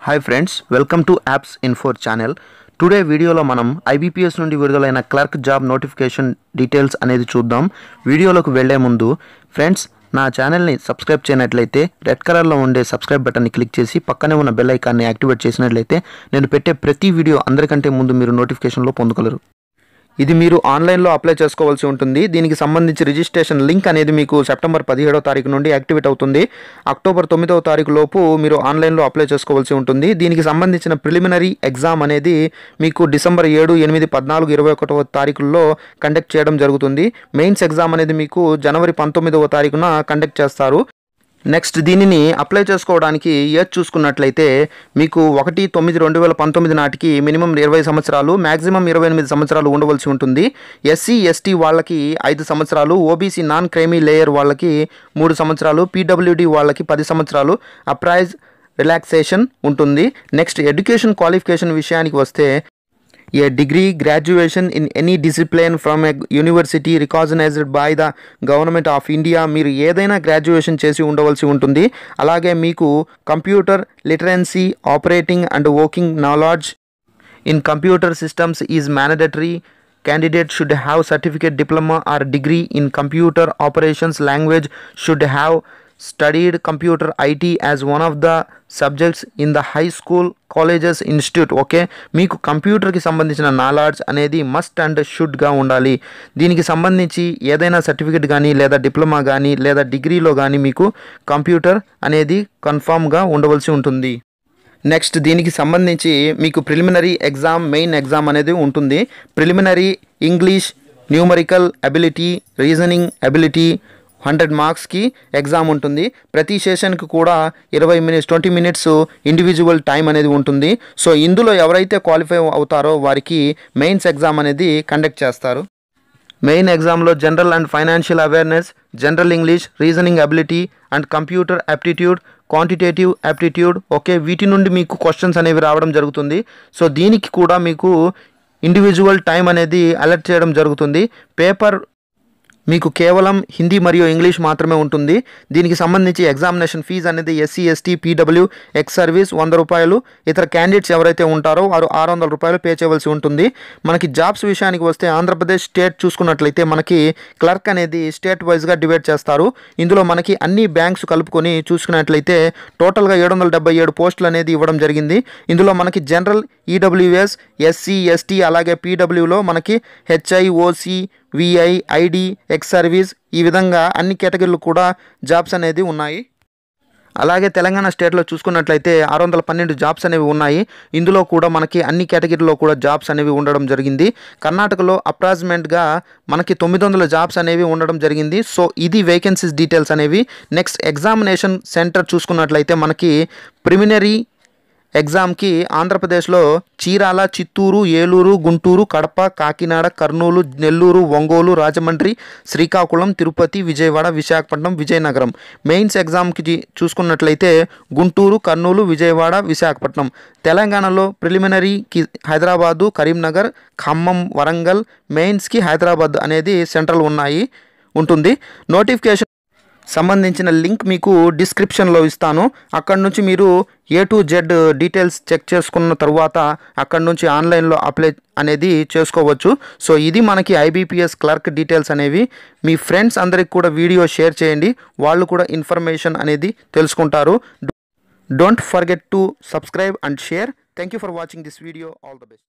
hi friends welcome to apps info channel today వీడియోలో మనం IBPS నుండి విడుదలైన క్లర్క్ జాబ్ నోటిఫికేషన్ డీటెయిల్స్ అనేది చూద్దాం వీడియోలోకి వెళ్లే ముందు ఫ్రెండ్స్ నా ఛానల్ని సబ్స్క్రైబ్ చేయనట్లయితే రెడ్ కలర్లో ఉండే సబ్స్క్రైబ్ బటన్ని క్లిక్ చేసి పక్కనే ఉన్న బెల్ ఐకాన్ని యాక్టివేట్ చేసినట్లయితే నేను పెట్టే ప్రతి వీడియో అందరికంటే ముందు మీరు నోటిఫికేషన్లో పొందగలరు ఇది మీరు ఆన్లైన్లో అప్లై చేసుకోవాల్సి ఉంటుంది దీనికి సంబంధించి రిజిస్ట్రేషన్ లింక్ అనేది మీకు సెప్టెంబర్ పదిహేడో తారీఖు నుండి యాక్టివేట్ అవుతుంది అక్టోబర్ తొమ్మిదవ తారీఖు లోపు మీరు ఆన్లైన్లో అప్లై చేసుకోవాల్సి ఉంటుంది దీనికి సంబంధించిన ప్రిలిమినరీ ఎగ్జామ్ అనేది మీకు డిసెంబర్ ఏడు ఎనిమిది పద్నాలుగు ఇరవై ఒకటవ తారీఖుల్లో కండక్ట్ చేయడం జరుగుతుంది మెయిన్స్ ఎగ్జామ్ అనేది మీకు జనవరి పంతొమ్మిదవ తారీఖున కండక్ట్ చేస్తారు నెక్స్ట్ దీనిని అప్లై చేసుకోవడానికి ఏజ్ చూసుకున్నట్లయితే మీకు ఒకటి తొమ్మిది రెండు వేల పంతొమ్మిది నాటికి మినిమం ఇరవై సంవత్సరాలు మ్యాక్సిమం ఇరవై ఎనిమిది సంవత్సరాలు ఉండవలసి ఉంటుంది ఎస్సీ ఎస్టీ వాళ్ళకి ఐదు సంవత్సరాలు ఓబీసీ నాన్ క్రైమీ లేయర్ వాళ్ళకి మూడు సంవత్సరాలు పీడబ్ల్యూడి వాళ్ళకి పది సంవత్సరాలు అప్రైజ్ రిలాక్సేషన్ ఉంటుంది నెక్స్ట్ ఎడ్యుకేషన్ క్వాలిఫికేషన్ విషయానికి వస్తే a degree graduation in any discipline from a university recognised by the government of India మీరు ఏదైనా గ్రాడ్యుయేషన్ చేసి ఉండవలసి ఉంటుంది అలాగే మీకు computer literacy operating and working knowledge in computer systems is mandatory candidate should have certificate diploma or degree in computer operations language should have studied computer IT as one of the subjects in the high school colleges institute okay మీకు కంప్యూటర్కి సంబంధించిన knowledge అనేది must and షుడ్గా ఉండాలి దీనికి సంబంధించి ఏదైనా certificate కానీ లేదా డిప్లొమా కానీ లేదా డిగ్రీలో కానీ మీకు కంప్యూటర్ అనేది కన్ఫామ్గా ఉండవలసి ఉంటుంది నెక్స్ట్ దీనికి సంబంధించి మీకు ప్రిలిమినరీ ఎగ్జామ్ మెయిన్ ఎగ్జామ్ అనేది ఉంటుంది preliminary English numerical ability reasoning ability hundred మార్క్స్కి ఎగ్జామ్ ఉంటుంది ప్రతి సెషన్కి కూడా ఇరవై minutes twenty minutes individual time అనేది ఉంటుంది సో ఇందులో ఎవరైతే క్వాలిఫై అవుతారో వారికి మెయిన్స్ ఎగ్జామ్ అనేది కండక్ట్ చేస్తారు మెయిన్ ఎగ్జామ్లో general and financial awareness general English reasoning ability and computer aptitude quantitative aptitude okay వీటి నుండి మీకు క్వశ్చన్స్ అనేవి రావడం జరుగుతుంది సో దీనికి కూడా మీకు ఇండివిజువల్ టైం అనేది అలర్ట్ చేయడం జరుగుతుంది పేపర్ మీకు కేవలం హిందీ మరియు ఇంగ్లీష్ మాత్రమే ఉంటుంది దీనికి సంబంధించి ఎగ్జామినేషన్ ఫీజు అనేది SC ST PW ex service వంద రూపాయలు ఇతర క్యాండిడేట్స్ ఎవరైతే ఉంటారో వారు ఆరు వందల రూపాయలు పే చేయవలసి ఉంటుంది మనకి జాబ్స్ విషయానికి వస్తే ఆంధ్రప్రదేశ్ స్టేట్ చూసుకున్నట్లయితే మనకి క్లర్క్ అనేది స్టేట్ వైజ్గా డివైడ్ చేస్తారు ఇందులో మనకి అన్ని బ్యాంక్స్ కలుపుకొని చూసుకున్నట్లయితే టోటల్గా ఏడు వందల డెబ్బై ఏడు పోస్టులు అనేది ఇవ్వడం జరిగింది ఇందులో మనకి జనరల్ ఈడబ్ల్యూఎస్ ఎస్సీ ఎస్టీ అలాగే పీడబ్ల్యూలో మనకి HI OC VI ID ex service ఈ విధంగా అన్ని కేటగిరీలు కూడా జాబ్స్ అనేది ఉన్నాయి అలాగే తెలంగాణ స్టేట్లో చూసుకున్నట్లయితే ఆరు వందల పన్నెండు జాబ్స్ అనేవి ఉన్నాయి ఇందులో కూడా మనకి అన్ని కేటగిరీలో కూడా జాబ్స్ అనేవి ఉండడం జరిగింది కర్ణాటకలో అప్రాక్సిమేట్గా మనకి తొమ్మిది వందల జాబ్స్ అనేవి ఉండడం జరిగింది సో ఇది వేకెన్సీస్ డీటెయిల్స్ అనేవి నెక్స్ట్ ఎగ్జామినేషన్ సెంటర్ చూసుకున్నట్లయితే మనకి ప్రిమినరీ ఎగ్జామ్కి ఆంధ్రప్రదేశ్లో చీరాల చిత్తూరు ఏలూరు గుంటూరు కడప కాకినాడ కర్నూలు నెల్లూరు ఒంగోలు రాజమండ్రి శ్రీకాకుళం తిరుపతి విజయవాడ విశాఖపట్నం విజయనగరం మెయిన్స్ ఎగ్జామ్కి చూసుకున్నట్లయితే గుంటూరు కర్నూలు విజయవాడ విశాఖపట్నం తెలంగాణలో ప్రిలిమినరీకి హైదరాబాదు కరీంనగర్ ఖమ్మం వరంగల్ మెయిన్స్కి హైదరాబాద్ అనేది సెంట్రల్ ఉన్నాయి ఉంటుంది నోటిఫికేషన్ సంబంధించిన లింక్ మీకు డిస్క్రిప్షన్లో ఇస్తాను అక్కడ నుంచి మీరు A to Z details check చేసుకున్న తర్వాత అక్కడ నుంచి ఆన్లైన్లో అప్లై అనేది చేసుకోవచ్చు సో ఇది మనకి ఐబీపీఎస్ క్లర్క్ డీటెయిల్స్ అనేవి మీ ఫ్రెండ్స్ అందరికి కూడా వీడియో షేర్ చేయండి వాళ్ళు కూడా ఇన్ఫర్మేషన్ అనేది తెలుసుకుంటారు don't forget to subscribe and share thank you for watching this video all the best